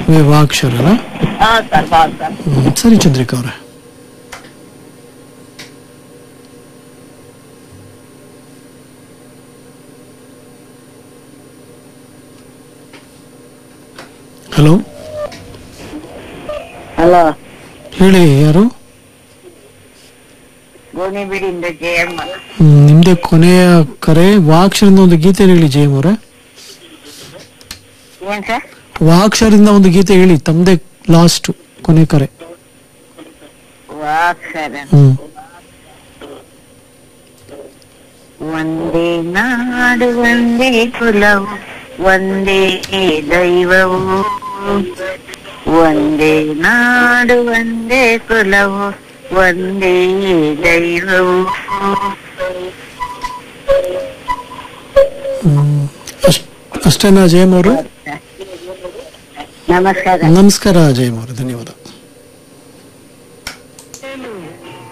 ವಿವಾಕ್ಷರನ ಹಾ ಸರ್ ಹೌದು ಸರ್ ಹ್ಮ್, ಸರಿ ಚಂದ್ರಿಕಾ ಅವರೇ ಹಲೋ ಹಲೋ ಹೇಳಿ ಯಾರು ಗೋಣಿಬೀಡಿಂದ ಜಯಮ್ಮ ಹ್ಮ್, ನಿಮ್ದೇ ಕೊನೆಯ ಕರೆ ವಾಕ್ಷರಿಂದ ಒಂದು ಗೀತೆ ಹೇಳಿ ಜಯಮ್ ಅವರೇ ಏನ್ ಸರ್ ವಾಕ್ಷರಿಂದ ಒಂದು ಗೀತೆ ಹೇಳಿ ತಮ್ದೇ ಲಾಸ್ಟ್ ಕೊನೆ ಕರೆ ವಾಕ್ ಸರ್ ಹ್ಮ್ ಒಂದೇ ನಾಡು ಒಂದೇ ಕುಲವು ಒಂದೇ ದೈವವು ಒಂದೇ ನಾಡು ಒಂದೇ ಕುಲವು ಒಂದೇ ದೈವವು ಹ್ಮ್. ಅಷ್ಟ್- ಅಷ್ಟೇನಾ ಜಯಮ್ ಅವರು ನಮಸ್ಕಾರ ನಮಸ್ಕಾರ ಜಯಮ್ ಅವರು ಧನ್ಯವಾದ